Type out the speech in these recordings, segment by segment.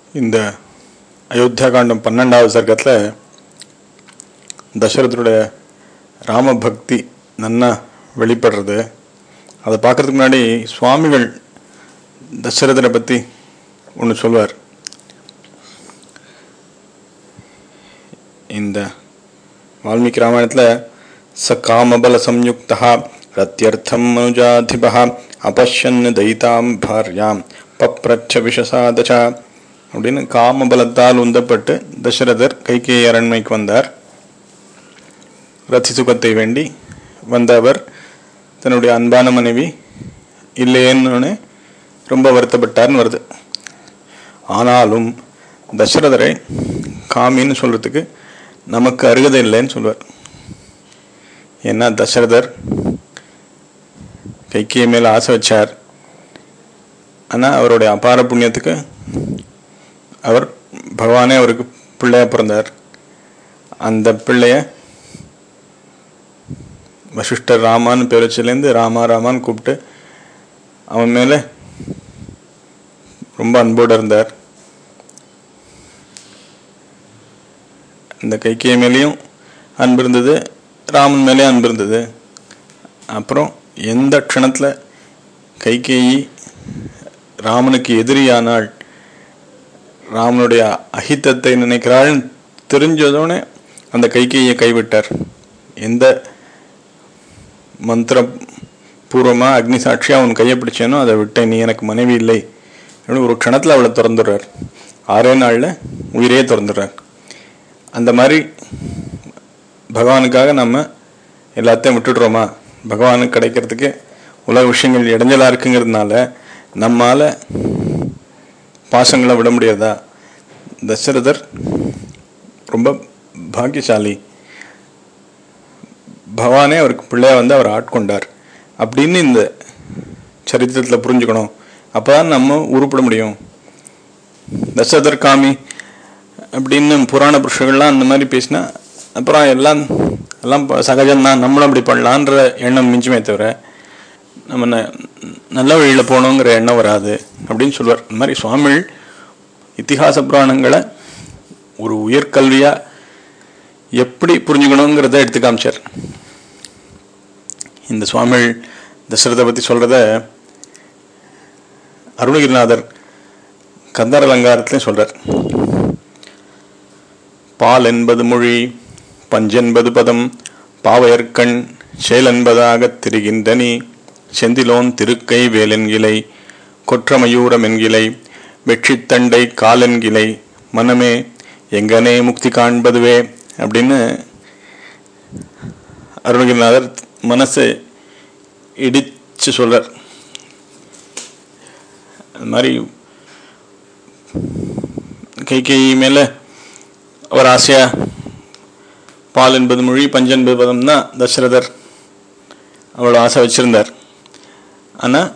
இந்த அயோத்தியா காண்டம் பன்னெண்டாவது சர்க்கத்தில் தசரதனுடைய ராமபக்தி நன்னா வெளிப்படுறது அதை பார்க்கறதுக்கு முன்னாடி சுவாமிகள் தசரதனை பற்றி ஒன்று சொல்வார் இந்த வால்மீகி ராமாயணத்தில் ச காமபல சம்யுக்தா ரத்தியர்த்தம் மனுஜாதிபா அபஷ்யன் தைதாம் பாரியாம் பப்ரட்ச விஷசாதச்ச அப்படின்னு காமபலத்தால் உந்தப்பட்டு தசரதர் கைகேயி அரண்மைக்கு வந்தார் ரத்தி சுகத்தை வேண்டி வந்த அவர் தன்னுடைய அன்பான மனைவி இல்லையேன்னு ரொம்ப வருத்தப்பட்டார்னு வருது ஆனாலும் தசரதரை காமின்னு சொல்றதுக்கு நமக்கு அருகதை இல்லைன்னு சொல்லுவார் ஏன்னா தசரதர் கைக்கிய மேல ஆசை வச்சார் ஆனால் அவருடைய அபார புண்ணியத்துக்கு அவர் பகவானே அவருக்கு பிள்ளையா பிறந்தார் அந்த பிள்ளைய வசிஷ்டர் ராமான்னு பேர் வச்சதுலேருந்து ராமா ராமான்னு கூப்பிட்டு அவன் மேலே ரொம்ப அன்போடு இருந்தார் இந்த கைக்கிய மேலேயும் அன்பு இருந்தது ராமன் மேலேயும் அன்பு இருந்தது அப்புறம் எந்த க்ஷணத்தில் கைகேயி ராமனுக்கு எதிரியானாள் ராமனுடைய அஹித்தத்தை நினைக்கிறாள் தெரிஞ்சதோடனே அந்த கைகேயை கைவிட்டார் எந்த மந்திர பூர்வமாக அக்னி சாட்சியாக அவன் கையை பிடிச்சேனோ அதை விட்டேன் நீ எனக்கு மனைவி இல்லை அப்படின்னு ஒரு க்ஷணத்தில் அவளை திறந்துடுறார் ஆறே நாளில் உயிரே திறந்துடுறார் அந்த மாதிரி பகவானுக்காக நம்ம எல்லாத்தையும் விட்டுடுறோமா பகவானுக்கு கிடைக்கிறதுக்கு உலக விஷயங்கள் இடைஞ்சலாக இருக்குங்கிறதுனால நம்மால் பாசங்களை விட முடியாதா தசரதர் ரொம்ப பாக்கியசாலி பகவானே அவருக்கு பிள்ளையா வந்து அவர் ஆட்கொண்டார் அப்படின்னு இந்த சரித்திரத்தில் புரிஞ்சுக்கணும் அப்போ தான் நம்ம உருப்பட முடியும் தசரதர் காமி அப்படின்னு புராண புருஷர்கள்லாம் அந்த மாதிரி பேசினா அப்புறம் எல்லாம் எல்லாம் சகஜம்தான் நம்மளும் அப்படி பண்ணலான்ற எண்ணம் மிஞ்சுமே தவிர நம்ம ந நல்ல வழியில் போகணுங்கிற எண்ணம் வராது அப்படின்னு சொல்லுவார் இந்த மாதிரி சுவாமிகள் இத்திஹாச புராணங்களை ஒரு உயர்கல்வியாக எப்படி புரிஞ்சுக்கணுங்கிறத எடுத்து காமிச்சார் இந்த சுவாமிகள் தசரதை பற்றி சொல்கிறத அருணகிரிநாதர் கந்தர் அலங்காரத்துலையும் சொல்கிறார் பால் என்பது மொழி பஞ்சென்பது பதம் பாவையர்கண் செயலென்பதாகத் திரிகின்ற நீ செந்திலோன் திருக்கை வேலென்கிளை கொற்றமயூரம் என்கிளை வெற்றித்தண்டை காலென்கிளை மனமே எங்கனே முக்தி காண்பதுவே அப்படின்னு அருணகிரிநாதர் மனசை இடிச்சு சொல்றார் அது மாதிரி கைகை மேலே அவர் ஆசையா பால் என்பது மொழி பஞ்சு என்பது பதம் தான் தசரதர் அவ்வளோ ஆசை வச்சிருந்தார் ஆனால்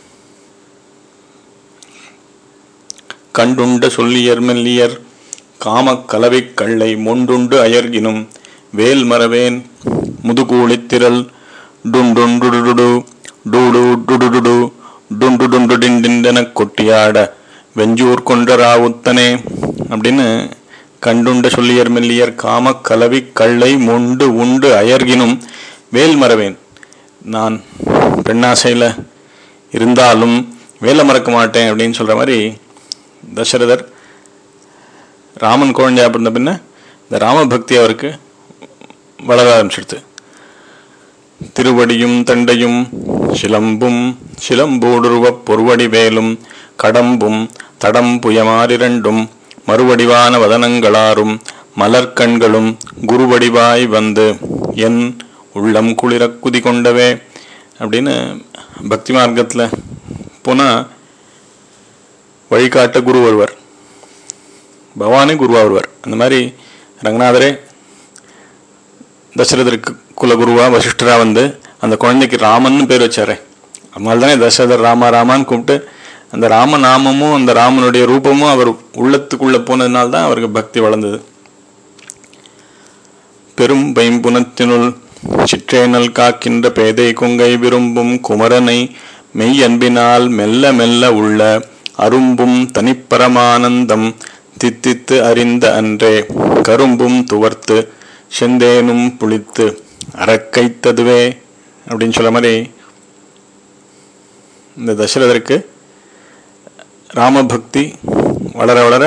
கண்டுண்ட சொல்லியர் மெல்லியர் காமக் கலவை கள்ளை மொண்டுண்டு அயர்கினும் வேல் மரவேன் முதுகூளித்திரல் டுண்டுண்டுடுடு டூடு டுடுடுடு டுண்டு டுண்டு டிண்டென கொட்டியாட வெஞ்சூர் கொன்ற ராவுத்தனே அப்படின்னு கண்டுண்ட சொல்லியர் மெல்லியர் காம கலவி கள்ளை மொண்டு உண்டு அயர்கினும் வேல் மறவேன் நான் பெண்ணாசையில் இருந்தாலும் வேலை மறக்க மாட்டேன் அப்படின்னு சொல்கிற மாதிரி தசரதர் ராமன் குழந்தையா பிறந்த பின்ன இந்த ராமபக்தி அவருக்கு வளர ஆரம்பிச்சிடுது திருவடியும் தண்டையும் சிலம்பும் சிலம்போடுருவப் பொறுவடி வேலும் கடம்பும் தடம் புயமாறிரண்டும் மறுவடிவான வதனங்களாரும் மலர்கண்களும் குருவடிவாய் வந்து என் உள்ளம் குளிர குதி கொண்டவே அப்படின்னு பக்தி மார்க்கத்தில் போனால் வழிகாட்ட குரு வருவார் பகவானே குருவா வருவார் அந்த மாதிரி ரங்கநாதரே தசரதருக்கு குலகுருவா வசிஷ்டரா வந்து அந்த குழந்தைக்கு ராமன் பேர் வச்சாரே அதனால தானே தசரதர் ராமா ராமான்னு கூப்பிட்டு அந்த ராமநாமமும் அந்த ராமனுடைய ரூபமும் அவர் உள்ளத்துக்குள்ள போனதுனால தான் அவருக்கு பக்தி வளர்ந்தது பெரும் பைம்புனத்தினுள் சிற்றேனல் காக்கின்ற பேதை கொங்கை விரும்பும் குமரனை மெய் அன்பினால் மெல்ல மெல்ல உள்ள அரும்பும் தனிப்பரமானந்தம் தித்தித்து அறிந்த அன்றே கரும்பும் துவர்த்து செந்தேனும் புளித்து அறக்கைத்ததுவே அப்படின்னு சொல்ல மாதிரி இந்த தசரதருக்கு ராமபக்தி வளர வளர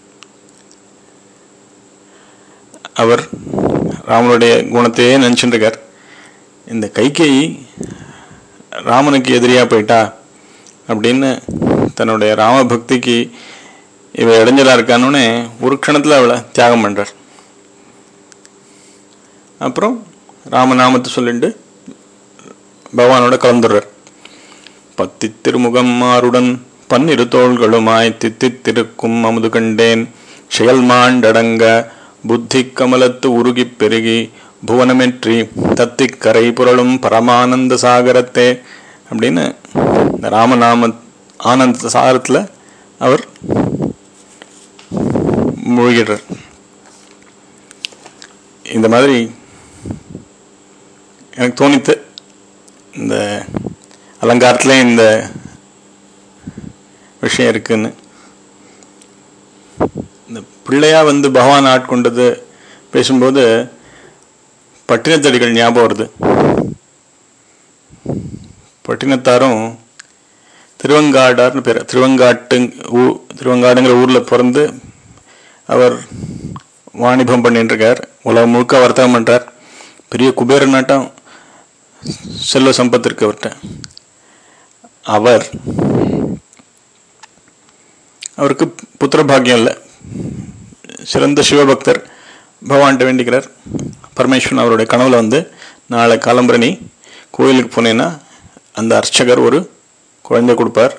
அவர் ராமனுடைய குணத்தையே நினச்சிட்டு இருக்கார் இந்த கைகேயி ராமனுக்கு எதிரியாக போயிட்டா அப்படின்னு தன்னுடைய ராமபக்திக்கு இவ இடைஞ்சலாக இருக்கான்னு ஒரு க்ஷணத்தில் அவளை தியாகம் பண்ணுறார் அப்புறம் ராமநாமத்தை சொல்லிட்டு பகவானோட கலந்துடுறார் பத்தி திருமுகம் மாறுடன் பன்னிரு தோள்களுமாய் தித்தித்திருக்கும் அமுது கண்டேன் செயல் மாண்டடங்க புத்தி கமலத்து உருகிப் பெருகி புவனமெற்றி தத்திக் கரை புரளும் பரமானந்த சாகரத்தே அப்படின்னு இந்த ராமநாம ஆனந்த சாகரத்தில் அவர் மூழ்கிடுறார் இந்த மாதிரி எனக்கு தோணித்து இந்த அலங்காரத்துல இந்த விஷயம் இருக்குன்னு இந்த பிள்ளையா வந்து பகவான் ஆட்கொண்டது பேசும்போது பட்டினத்தடிகள் ஞாபகம் வருது பட்டினத்தாரும் திருவங்காடார்னு பேர் திருவங்காட்டு ஊ திருவங்காடுங்கிற ஊரில் பிறந்து அவர் வாணிபம் பண்ணிட்டு இருக்கார் உலகம் முழுக்க வர்த்தகம் பண்ணுறார் பெரிய குபேர நாட்டம் செல்வ சம்பத்து இருக்கு அவர்கிட்ட அவர் அவருக்கு புத்திர பாக்கியம் இல்லை சிறந்த சிவபக்தர் பகவான்கிட்ட வேண்டிக்கிறார் பரமேஸ்வரன் அவருடைய கனவுல வந்து நாளை காலம்பரணி கோயிலுக்கு போனேன்னா அந்த அர்ச்சகர் ஒரு குழந்தை கொடுப்பார்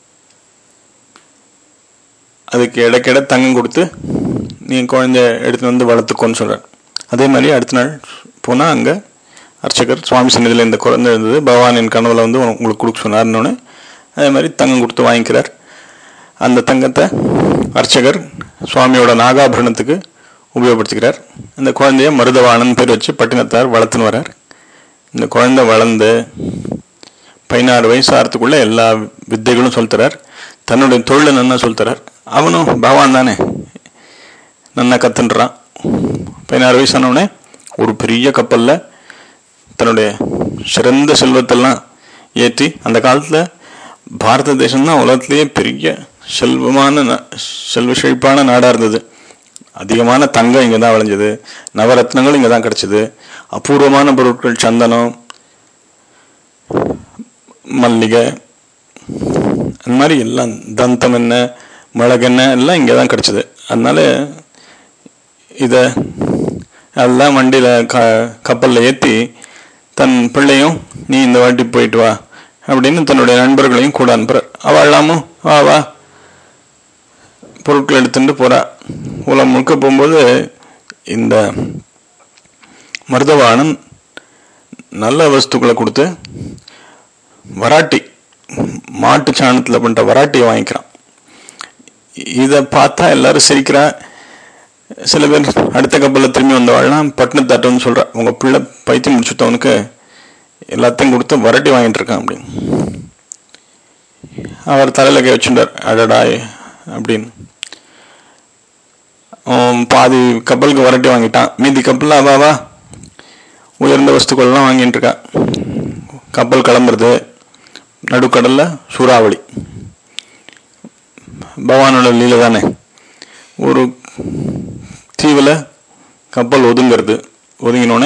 அதுக்கு இடைக்கிட தங்கம் கொடுத்து நீ குழந்தைய எடுத்துன்னு வந்து வளர்த்துக்கோன்னு சொல்கிறார் அதே மாதிரி அடுத்த நாள் போனால் அங்கே அர்ச்சகர் சுவாமி சன்னிதியில் இந்த குழந்தை இருந்தது பகவானின் கனவுல வந்து உனக்கு- உங்களுக்கு கொடுக்க சொன்னார்னு அதே மாதிரி தங்கம் கொடுத்து வாங்கிக்கிறார் அந்த தங்கத்தை அர்ச்சகர் சுவாமியோட நாகாபரணத்துக்கு உபயோகப்படுத்திக்கிறார் அந்த குழந்தைய மருதவாணன் பேர் வச்சு பட்டினத்தார் வளர்த்துன்னு வரார் இந்த குழந்தை வளர்ந்து பதினாறு வயசு ஆகிறதுக்குள்ள எல்லா வித்தைகளும் சொல்லித்தரார் தன்னுடைய தொழிலை நன்னா சொல்லித்தரார் அவனும் பகவான் தானே நன்னா கத்துன்றான் பதினாறு வயசானவனே ஒரு பெரிய கப்பலில் தன்னுடைய சிறந்த செல்வத்தெல்லாம் ஏற்றி அந்த காலத்தில் பாரத தேசம்தான் உலகத்திலேயே பெரிய செல்வமான நா- செல்வ செழிப்பான நாடாக இருந்தது அதிகமான தங்கம் இங்கே தான் விளைஞ்சது நவரத்னங்கள் இங்கே தான் கிடச்சிது அபூர்வமான பொருட்கள் சந்தனம் மல்லிகை அந்த மாதிரி எல்லாம் தந்தம் என்ன மிளகெண்ணெய் எல்லாம் இங்கே தான் கிடச்சிது அதனால இதை எல்லாம் வண்டியில் க கப்பலில் ஏற்றி தன் பிள்ளையும் நீ இந்த வாட்டி போயிட்டு வா அப்படின்னு தன்னுடைய நண்பர்களையும் கூட அனுப்புறார் அவளாமும் வா வா பொருட்கள் எடுத்துட்டு போறா உலகம் முழுக்க போகும்போது இந்த மருதவாணன் நல்ல வஸ்துக்களை கொடுத்து வராட்டி மாட்டு சாணத்தில் பண்ணுற வராட்டியை வாங்கிக்கிறான் இதை பார்த்தா எல்லாரும் சிரிக்கிறா சில பேர் அடுத்த கப்பலில் திரும்பி வந்தவாள்லாம் பட்டினத்தாட்டம்னு சொல்கிறா உங்கள் பிள்ளை பைத்தியம் முடிச்சுட்டவனுக்கு எல்லாத்தையும் கொடுத்து வரட்டி வாங்கிட்டு இருக்கான் அப்படின்னு அவர் தலையில் கை வச்சுட்டார் அடடா அப்படின்னு அவன் பாதி கப்பலுக்கு வரட்டி வாங்கிட்டான் மீதி கப்பலில் அவாவா உயர்ந்த வஸ்துக்கள்லாம் வாங்கிட்டு இருக்கா கப்பல் கிளம்புறது நடுக்கடலில் சூறாவளி பகவானோட லீலை தானே ஒரு தீவில் கப்பல் ஒதுங்கிறது ஒதுங்கினோடனே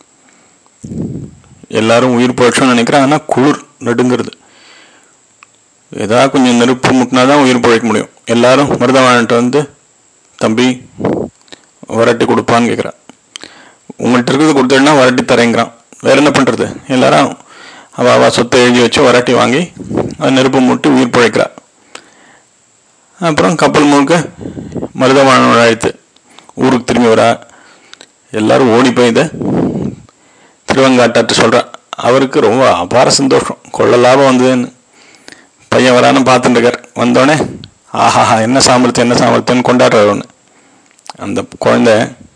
எல்லாரும் உயிர் பழச்சோன்னு நினைக்கிறாங்க ஆனால் குளிர் நடுங்கிறது ஏதாவது கொஞ்சம் நெருப்பு முட்டினா தான் உயிர் பழைக்க முடியும் எல்லாரும் மருதவான்கிட்ட வந்து தம்பி வரட்டி கொடுப்பான்னு கேட்குறான் உங்கள்கிட்ட இருக்கிறது கொடுத்தேன்னா வரட்டி தரேங்கிறான் வேற என்ன பண்ணுறது எல்லாரும் அவ அவ சொத்தை எழுதி வச்சு வரட்டி வாங்கி அது நெருப்பு மூட்டி உயிர் பிழைக்கிறா அப்புறம் கப்பல் முழுக்க மருதவானோட அழைத்து ஊருக்கு திரும்பி வரா எல்லாரும் ஓடி போய் இதை திருவங்காட்டாட்டு சொல்றா அவருக்கு ரொம்ப அபார சந்தோஷம் கொள்ள லாபம் வந்ததுன்னு பையன் வரான்னு பார்த்துட்டு இருக்கார் வந்தோடனே ஆஹாஹா என்ன சாமர்த்தியம் என்ன சாமர்த்தியம்னு கொண்டாடுறாரு ஒன்று அந்த குழந்தை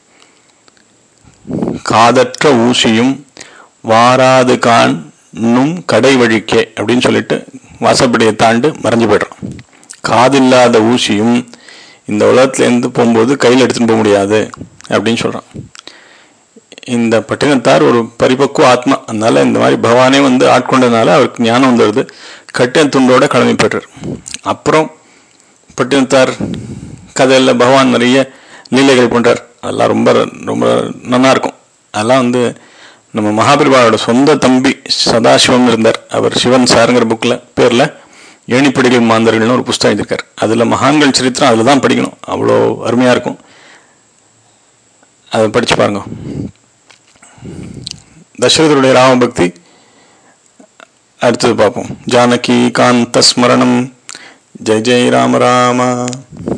காதற்ற ஊசியும் வாராது காணும் கடை வழிக்கே அப்படின்னு சொல்லிட்டு வாசப்படியை தாண்டு மறைஞ்சு போய்டுறான் காதில்லாத ஊசியும் இந்த உலகத்துலேருந்து போகும்போது கையில் எடுத்துன்னு போக முடியாது அப்படின்னு சொல்கிறான் இந்த பட்டினத்தார் ஒரு பரிபக்குவ ஆத்மா அதனால இந்த மாதிரி பகவானே வந்து ஆட்கொண்டதுனால அவருக்கு ஞானம் வந்துடுது கட்டின துண்டோட கிளம்பி போய்ட்டார் அப்புறம் பட்டினத்தார் கதையில் பகவான் நிறைய லீலைகள் பண்ணுறார் அதெல்லாம் ரொம்ப ரொம்ப நல்லா இருக்கும் அதெல்லாம் வந்து நம்ம மகாபிரிபாவோட சொந்த தம்பி சதாசிவம் இருந்தார் அவர் சிவன் சாருங்கிற புக்கில் பேரில் ஏணிப்படிகள் மாந்தர்கள்னு ஒரு புஸ்தகம் எழுதியிருக்கார் அதில் மகான்கள் சரித்திரம் அதில் தான் படிக்கணும் அவ்வளோ அருமையாக இருக்கும் அதை படித்து பாருங்க தசரதருடைய ராமபக்தி அடுத்தது பார்ப்போம் ஜானகி காந்த ஸ்மரணம் ஜெய் ஜெய் ராம ராமா